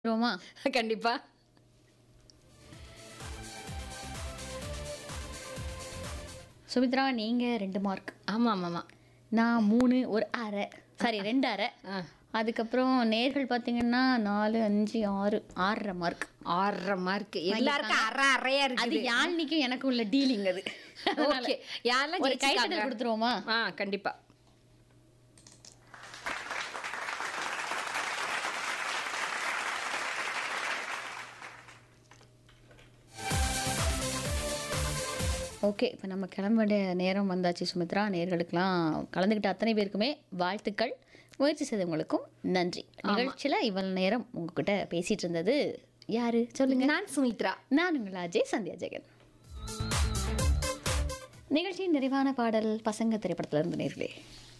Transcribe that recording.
ரோமா கண்டிப்பா சுமித்ரா நீங்க ரெண்டு மார்க் ஆமா ஆமா ஆமா நான் மூணு ஒரு அரை சாரி ரெண்டு அரை ஆ. அதுக்கப்புறம் நேர்கள் பார்த்தீங்கன்னா நாலு அஞ்சு ஆறு ஆறரை மார்க் ஆறரை மார்க் எல்லாருக்கும் அரை அரையா அது இருக்குது யாழ்னிக்கும் எனக்கு உள்ள டீலிங் அது ஓகே யாரெல்லாம் ஒரு கைத்தட்டல் ஜெயிச்சிருக்காங்க கொடுத்துருவோமா ஆ கண்டிப்பா ஓகே இப்போ நம்ம கிளம்ப வேண்டிய நேரம் வந்தாச்சு சுமித்ரா நேர்களுக்கெல்லாம் கலந்துக்கிட்ட அத்தனை பேருக்குமே வாழ்த்துக்கள் முயற்சி செய்தவங்களுக்கும் நன்றி நிகழ்ச்சியில் இவ்வளவு நேரம் உங்ககிட்ட பேசிட்டு இருந்தது யாரு சொல்லுங்க நான் சுமித்ரா நான் உங்கள் அஜய் சந்தியா ஜெகன் நிகழ்ச்சியின் நிறைவான பாடல் பசங்க திரைப்படத்துல இருந்து நேர்களே